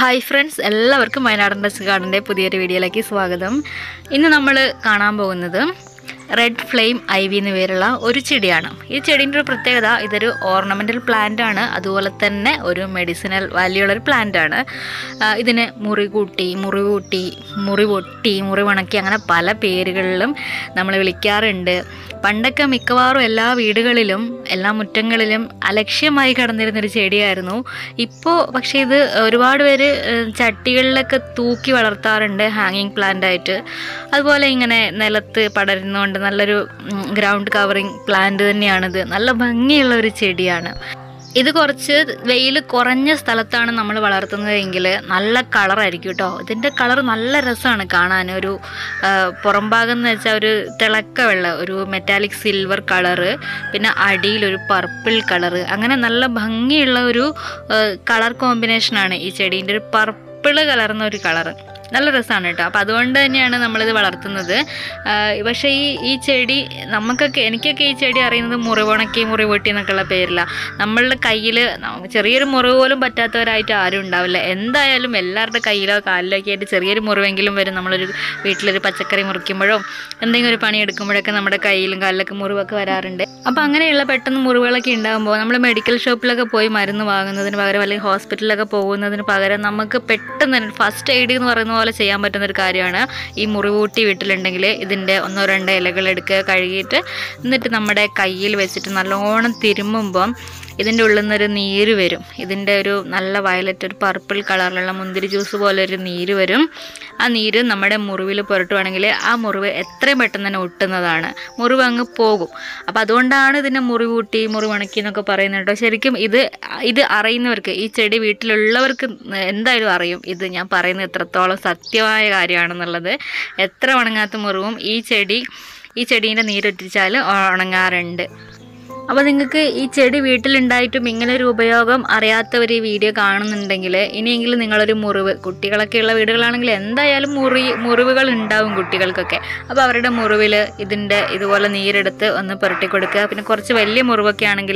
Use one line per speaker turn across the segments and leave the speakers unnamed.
hi friends എല്ലാവർക്കും വയനാടൻ does ഗാർഡൻ്റെ പുതിയൊരു വീഡിയോയിലേക്ക് സ്വാഗതം ഇന്ന് നമ്മൾ കാണാൻ പോകുന്നത് റെഡ് ഫ്ലെയിം ഐവി എന്ന് പേരുള്ള ഒരു ചെടിയാണ് ഈ ചെടീൻ്റെ ഒരു പ്രത്യേകത ഇതൊരു ഓർണമെൻ്റൽ പ്ലാന്റ് ആണ് അതുപോലെ തന്നെ ഒരു മെഡിസിനൽ വാല്യൂ ഉള്ള ഒരു പ്ലാന്റ് ആണ് ആ, ഇതിന് മുറി കൂട്ടി മുറി കൂട്ടി മുറി പൊട്ടി മുറി വണക്കി അങ്ങനെ പല പേരുകളിലും നമ്മൾ വിളിക്കാറുണ്ട് പണ്ടൊക്കെ മിക്കവാറും എല്ലാ വീടുകളിലും എല്ലാ മുറ്റങ്ങളിലും അലക്ഷ്യമായി കിടന്നിരുന്നൊരു ചെടിയായിരുന്നു ഇപ്പോൾ പക്ഷേ ഇത് ഒരുപാട് പേര് ഏഹ്, ചട്ടികളിലൊക്കെ തൂക്കി വളർത്താറുണ്ട് ഹാങ്ങിങ് പ്ലാന്റ് ആയിട്ട് അതുപോലെ ഇങ്ങനെ നിലത്ത് പടരുന്നതുകൊണ്ട് നല്ലൊരു ഗ്രൗണ്ട് കവറിങ് പ്ലാന്റ് തന്നെയാണിത് നല്ല ഭംഗിയുള്ള ഒരു ചെടിയാണ് ഇത് കുറച്ച് വെയിൽ കുറഞ്ഞ സ്ഥലത്താണ് നമ്മൾ വളർത്തുന്നതെങ്കിൽ നല്ല കളറായിരിക്കും കേട്ടോ ഇതിൻ്റെ കളർ നല്ല രസമാണ് കാണാൻ ഒരു ആ, പുറം ഭാഗം എന്ന് വെച്ചാൽ ഒരു തിളക്ക വെള്ള ഒരു മെറ്റാലിക് സിൽവർ കളറ് പിന്നെ അടിയിലൊരു പർപ്പിൾ കളറ് അങ്ങനെ നല്ല ഭംഗിയുള്ള ഒരു കളർ കോമ്പിനേഷനാണ് ഈ ചെടീൻ്റെ ഒരു പർപ്പിൾ കലർന്ന ഒരു കളറ് നല്ല രസമാണ് കേട്ടോ അപ്പോൾ അതുകൊണ്ട് തന്നെയാണ് നമ്മളിത് വളർത്തുന്നത് ആ, പക്ഷേ ഈ ഈ ചെടി നമുക്കൊക്കെ എനിക്കൊക്കെ ഈ ചെടി അറിയുന്നത് മുറിവുണക്കി മുറിവൊട്ടി എന്നൊക്കെയുള്ള പേരില്ല നമ്മളുടെ കയ്യിൽ ചെറിയൊരു മുറിവ് പോലും പറ്റാത്തവരായിട്ട് ആരും ഉണ്ടാവില്ല എന്തായാലും എല്ലാവരുടെ കയ്യിലോ കാലിലോ ഒക്കെ ആയിട്ട് ചെറിയൊരു മുറിവെങ്കിലും വരും നമ്മളൊരു വീട്ടിലൊരു പച്ചക്കറി മുറിക്കുമ്പോഴോ എന്തെങ്കിലും ഒരു പണി എടുക്കുമ്പോഴൊക്കെ നമ്മുടെ കയ്യിലും കാലിലൊക്കെ മുറിവൊക്കെ വരാറുണ്ട് അപ്പോൾ അങ്ങനെയുള്ള പെട്ടെന്ന് മുറിവുകളൊക്കെ ഉണ്ടാകുമ്പോൾ നമ്മൾ മെഡിക്കൽ ഷോപ്പിലൊക്കെ പോയി മരുന്ന് വാങ്ങുന്നതിന് പകരം അല്ലെങ്കിൽ ഹോസ്പിറ്റലിലൊക്കെ പോകുന്നതിന് പകരം നമുക്ക് പെട്ടെന്ന് തന്നെ ഫസ്റ്റ് എയ്ഡ് എന്ന് പറയുന്ന പോലെ ചെയ്യാൻ പറ്റുന്ന ഒരു കാര്യമാണ് ഈ മുറിവൂട്ടി വീട്ടിലുണ്ടെങ്കിൽ ഇതിൻ്റെ ഒന്നോ രണ്ടോ ഇലകൾ എടുക്കുക കഴുകിയിട്ട് എന്നിട്ട് നമ്മുടെ കയ്യിൽ വെച്ചിട്ട് നല്ലോണം തിരുമ്മുമ്പം ഇതിൻ്റെ ഉള്ളിൽ നിന്നൊരു നീര് വരും ഇതിൻ്റെ ഒരു നല്ല വയലറ്റ് ഒരു പർപ്പിൾ കളറിലുള്ള മുന്തിരി ജ്യൂസ് പോലെ ഒരു നീര് വരും ആ നീര് നമ്മുടെ മുറിവിൽ പുരട്ടുവാണെങ്കിൽ ആ മുറിവ് എത്രയും പെട്ടെന്ന് തന്നെ ഒട്ടുന്നതാണ് മുറിവ് അങ്ങ് പോകും അപ്പോൾ അതുകൊണ്ടാണ് ഇതിനെ മുറിവൂട്ടി മുറിവണക്കി എന്നൊക്കെ പറയുന്നത് കേട്ടോ ശരിക്കും ഇത് ഇത് അറിയുന്നവർക്ക് ഈ ചെടി വീട്ടിലുള്ളവർക്ക് എന്തായാലും അറിയും ഇത് ഞാൻ പറയുന്നത് എത്രത്തോളം സത്യമായ കാര്യമാണെന്നുള്ളത് എത്ര ഉണങ്ങാത്ത മുറിവും ഈ ചെടി ഈ ചെടീൻ്റെ നീരൊറ്റിച്ചാൽ ഉണങ്ങാറുണ്ട് അപ്പോൾ നിങ്ങൾക്ക് ഈ ചെടി വീട്ടിലുണ്ടായിട്ടും ഇങ്ങനെ ഒരു ഉപയോഗം അറിയാത്തവർ ഈ വീഡിയോ കാണുന്നുണ്ടെങ്കിൽ ഇനിയെങ്കിലും നിങ്ങളൊരു മുറിവ് കുട്ടികളൊക്കെ ഉള്ള വീടുകളാണെങ്കിൽ എന്തായാലും മുറി മുറിവുകൾ ഉണ്ടാവും കുട്ടികൾക്കൊക്കെ അപ്പോൾ അവരുടെ മുറിവിൽ ഇതിൻ്റെ ഇതുപോലെ നീരെടുത്ത് ഒന്ന് പുരട്ടി കൊടുക്കുക പിന്നെ കുറച്ച് വലിയ മുറിവൊക്കെ ആണെങ്കിൽ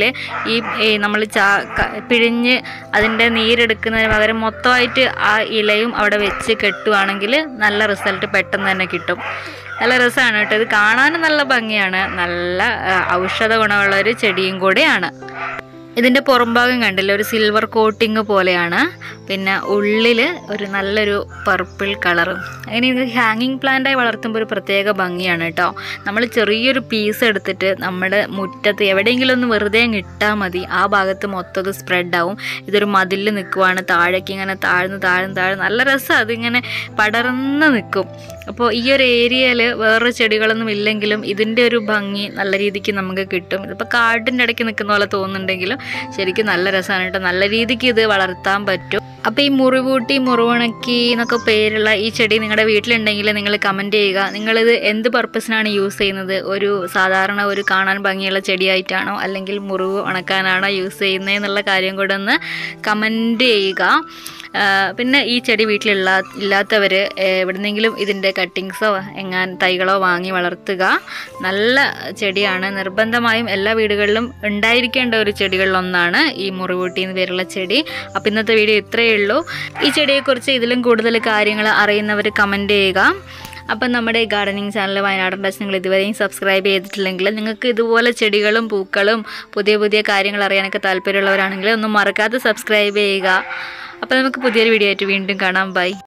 ഈ നമ്മൾ ചാ ക- പിഴിഞ്ഞ് അതിൻ്റെ നീരെടുക്കുന്നതിന് പകരം മൊത്തമായിട്ട് ആ ഇലയും അവിടെ വെച്ച് കെട്ടുവാണെങ്കിൽ നല്ല റിസൾട്ട് പെട്ടെന്ന് തന്നെ കിട്ടും നല്ല രസമാണ് കേട്ടോ ഇത് കാണാനും നല്ല ഭംഗിയാണ് നല്ല ആ, ഔഷധ ഗുണമുള്ള ഒരു ചെടിയും കൂടെയാണ് ഇതിൻ്റെ പുറംഭാഗം കണ്ടില്ല ഒരു സിൽവർ കോട്ടിങ് പോലെയാണ് പിന്നെ ഉള്ളിൽ ഒരു നല്ലൊരു പർപ്പിൾ കളറും അങ്ങനെ ഇത് ഹാങ്ങിങ് പ്ലാന്റായി വളർത്തുമ്പോൾ ഒരു പ്രത്യേക ഭംഗിയാണ് കേട്ടോ നമ്മൾ ചെറിയൊരു പീസ് എടുത്തിട്ട് നമ്മുടെ മുറ്റത്ത് എവിടെയെങ്കിലും ഒന്ന് വെറുതെ അങ്ങ് ഇട്ടാൽ മതി ആ ഭാഗത്ത് മൊത്തം ഇത് സ്പ്രെഡ് ആവും ഇതൊരു മതിലിൽ നിൽക്കുവാണ് താഴേക്ക് ഇങ്ങനെ താഴ്ന്ന് താഴ്ന്ന് താഴ്ന്ന് നല്ല രസമാണ് അതിങ്ങനെ പടർന്ന് നിൽക്കും അപ്പോൾ ഈ ഒരു ഏരിയയിൽ വേറെ ചെടികളൊന്നും ഇല്ലെങ്കിലും ഇതിൻ്റെ ഒരു ഭംഗി നല്ല രീതിക്ക് നമുക്ക് കിട്ടും ഇതിപ്പോൾ കാടിൻ്റെ ഇടയ്ക്ക് നിൽക്കുന്ന പോലെ തോന്നുന്നുണ്ടെങ്കിലും ശരിക്കും നല്ല രസമാണ് കേട്ടോ നല്ല രീതിക്ക് ഇത് വളർത്താൻ പറ്റും അപ്പോൾ ഈ മുറിവൂട്ടി മുറിവുണക്കി എന്നൊക്കെ പേരുള്ള ഈ ചെടി നിങ്ങളുടെ വീട്ടിലുണ്ടെങ്കിൽ നിങ്ങൾ കമൻറ്റ് ചെയ്യുക നിങ്ങളിത് എന്ത് പർപ്പസിനാണ് യൂസ് ചെയ്യുന്നത് ഒരു സാധാരണ ഒരു കാണാൻ ഭംഗിയുള്ള ചെടിയായിട്ടാണോ അല്ലെങ്കിൽ മുറിവ് ഉണക്കാനാണോ യൂസ് ചെയ്യുന്നത് എന്നുള്ള കാര്യം കൂടെ ഒന്ന് കമൻറ്റ് ചെയ്യുക ആ, പിന്നെ ഈ ചെടി വീട്ടിലുള്ള ഇല്ലാത്തവർ എവിടുന്നെങ്കിലും ഇതിൻ്റെ കട്ടിങ്സോ എങ്ങാൻ തൈകളോ വാങ്ങി വളർത്തുക നല്ല ചെടിയാണ് നിർബന്ധമായും എല്ലാ വീടുകളിലും ഉണ്ടായിരിക്കേണ്ട ഒരു ചെടികളിലൊന്നാണ് ഈ മുറിവൂട്ടി എന്ന് പേരുള്ള ചെടി അപ്പോൾ ഇന്നത്തെ വീഡിയോ ഇത്രയേ ഉള്ളൂ ഈ ചെടിയെക്കുറിച്ച് ഇതിലും കൂടുതൽ കാര്യങ്ങൾ അറിയുന്നവർ കമൻറ്റ് ചെയ്യുക അപ്പം നമ്മുടെ ഈ ഗാർഡനിങ് ചാനൽ വയനാടൻ ടച്ച് നിങ്ങൾ ഇതുവരെയും സബ്സ്ക്രൈബ് ചെയ്തിട്ടില്ലെങ്കിൽ നിങ്ങൾക്ക് ഇതുപോലെ ചെടികളും പൂക്കളും പുതിയ പുതിയ കാര്യങ്ങൾ അറിയാനൊക്കെ താല്പര്യമുള്ളവരാണെങ്കിൽ ഒന്നും മറക്കാതെ സബ്സ്ക്രൈബ് ചെയ്യുക അപ്പോൾ നമുക്ക് പുതിയൊരു വീഡിയോ ആയിട്ട് വീണ്ടും കാണാം ബൈ